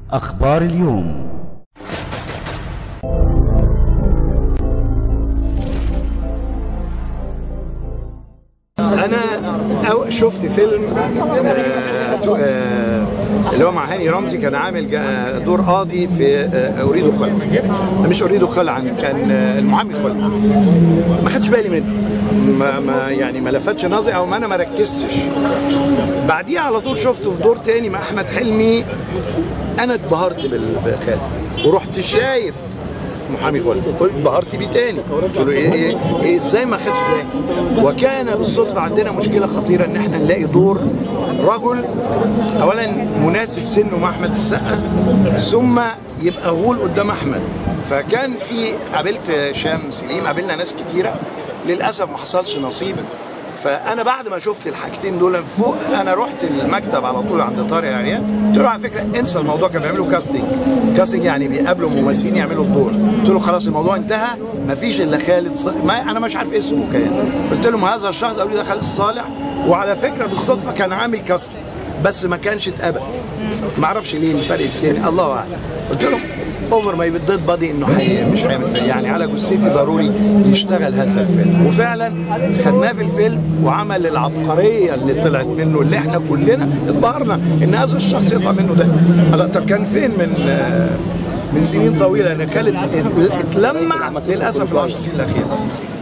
أخبار اليوم انا أو شفت فيلم آه تو- آه اللي هو مع هاني رمزي كان عامل جا- دور قاضي في آه اريد خلع مش اريد خلعا كان آه المحامي خلع ما خدش بالي منه ما, ما يعني ما لفتش نظري او ما انا ما ركزتش بعديها على طول شفته في دور تاني مع احمد حلمي انا اتبهرت بال- بخالد ورحت شايف محامي خلع قلت بهرت بيه تاني قلت له ايه ايه, إيه ازاي ما خدش بالي وكان بالصدفه عندنا مشكله خطيره ان احنا نلاقي دور رجل اولا مناسب سنه مع احمد السقا ثم يبقى غول قدام احمد فكان في قابلت شام سليم قابلنا ناس كتيره للاسف ما حصلش نصيب فانا بعد ما شفت الحاجتين دول فوق انا رحت المكتب على طول عند طارق عريان قلت له على فكره انسى الموضوع كانوا بيعملوا كاستنج كاستنج يعني بيقابلوا ممثلين يعملوا الدور قلت له خلاص الموضوع انتهى ما فيش الا خالد ص... ما انا مش عارف اسمه كان قلت لهم هذا الشخص قالوا لي ده خالد صالح وعلى فكره بالصدفه كان عامل كاستنج بس ما كانش اتقبل ما اعرفش ليه الفرق السني الله اعلم قلت لهم اوفر ما ديد بادي انه حي مش هيعمل فيلم يعني على جثتي ضروري يشتغل هذا الفيلم وفعلا خدناه في الفيلم وعمل العبقريه اللي طلعت منه اللي احنا كلنا اتبهرنا ان هذا الشخص يطلع منه ده هلا طب كان فين من آه، من سنين طويله ان خالد اتلمع للاسف العشر سنين الاخيره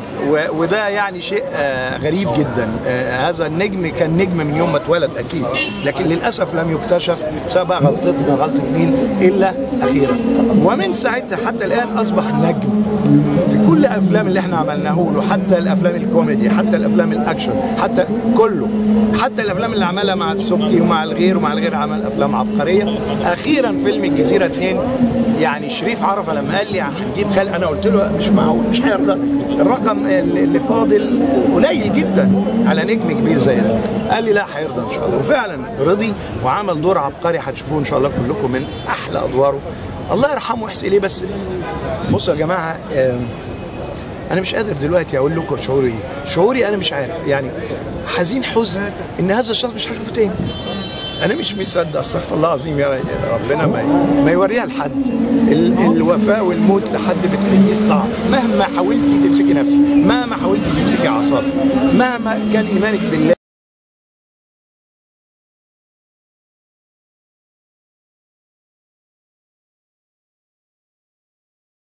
و- وده يعني شيء آه، غريب جدا آه، هذا النجم كان نجم من يوم ما اتولد اكيد لكن للاسف لم يكتشف سواء بقى غلطتنا غلطه مين الا اخيرا ومن ساعتها حتى الان اصبح نجم في كل الافلام اللي احنا عملناه له حتى الافلام الكوميدي حتى الافلام الاكشن حتى كله حتى الافلام اللي عملها مع السبكي ومع الغير ومع الغير عمل افلام عبقريه اخيرا فيلم الجزيره 2 يعني شريف عرفه لما قال لي هنجيب خالد انا قلت له مش معقول مش هيرضى الرقم اللي فاضل قليل جدا على نجم كبير زي ده قال لي لا هيرضى ان شاء الله وفعلا رضي وعمل دور عبقري هتشوفوه ان شاء الله كلكم من احلى ادواره الله يرحمه ويحسن اليه بس بصوا يا جماعه آم، انا مش قادر دلوقتي اقول لكم شعوري ايه شعوري انا مش عارف يعني حزين حزن ان هذا الشخص مش هشوفه تاني انا مش مصدق استغفر الله العظيم يا ربنا ما ما يوريها لحد ال- الوفاء والموت لحد بتحبيه صعب مهما حاولتي تمسكي نفسك مهما حاولتي تمسكي اعصابك مهما كان ايمانك بالله